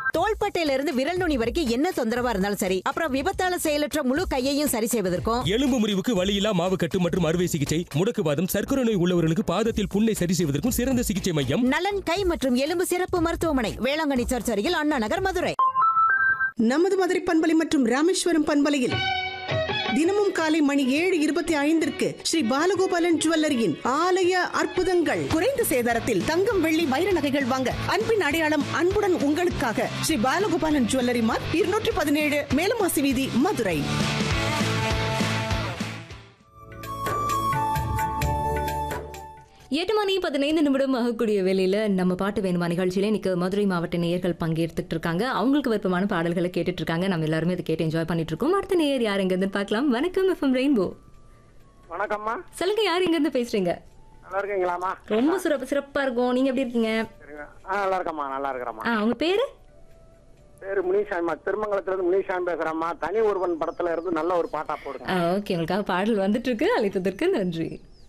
தோள்பட்டையில இருந்து விரல் நுனி வரைக்கும் என்ன தொந்தரவா இருந்தாலும் சரி அப்புறம் விபத்தால செயலற்ற முழு கையையும் சரி செய்வதற்கும் எலும்பு முறிவுக்கு வலியில்லா மாவு கட்டு மற்றும் அறுவை சிகிச்சை முடக்குவாதம் சர்க்கரை நோய் உள்ளவர்களுக்கு பாதத்தில் புண்ணை சரி செய்வதற்கும் சிறந்த சிகிச்சை மையம் நலன் கை மற்றும் எலும்பு சிறப்பு மருத்துவமனை வேளாங்கண்ணி சர்ச் அருகில் அண்ணா நகர் மதுரை நமது மதுரை பண்பலை மற்றும் ராமேஸ்வரம் பண்பலையில் தினமும் காலை மணி ஏழு இருபத்தி ஐந்திற்கு ஸ்ரீ பாலகோபாலன் ஜுவல்லரியின் ஆலய அற்புதங்கள் குறைந்த சேதாரத்தில் தங்கம் வெள்ளி வைர நகைகள் வாங்க அன்பின் அடையாளம் அன்புடன் உங்களுக்காக ஸ்ரீ பாலகோபாலன் ஜுவல்லரி மார்க் இருநூற்றி பதினேழு மேலமாசி வீதி மதுரை எட்டு மணி பதினைந்து நிமிடம் ஆகக்கூடிய வேலையில நம்ம பாட்டு வேணுமா நிகழ்ச்சியில இன்னைக்கு மதுரை மாவட்ட நேயர்கள் பங்கேற்றுட்டு இருக்காங்க அவங்களுக்கு விருப்பமான பாடல்களை கேட்டுட்டு இருக்காங்க நம்ம எல்லாருமே அதை கேட்டு என்ஜாய் பண்ணிட்டு இருக்கோம் அடுத்த நேயர் யார் எங்க இருந்து பார்க்கலாம் வணக்கம் எஃப்எம் ரெயின்போ வணக்கம்மா சொல்லுங்க யார் எங்க இருந்து பேசுறீங்க நல்லா இருக்கீங்களாம்மா ரொம்ப சிறப்பு சிறப்பா இருக்கும் நீங்க எப்படி இருக்கீங்க சரிங்க ஆ நல்லா இருக்கம்மா நல்லா இருக்கிறம்மா ஆ உங்க பேரு பேரு முனிசாமிமா திருமங்கலத்துல இருந்து முனிசாமி பேசுறேம்மா தனி ஒருவன் படத்துல இருந்து நல்ல ஒரு பாட்டா போடுங்க ஆ ஓகே உங்களுக்காக பாடல் வந்துட்டு இருக்கு அழைத்ததற்கு நன்றி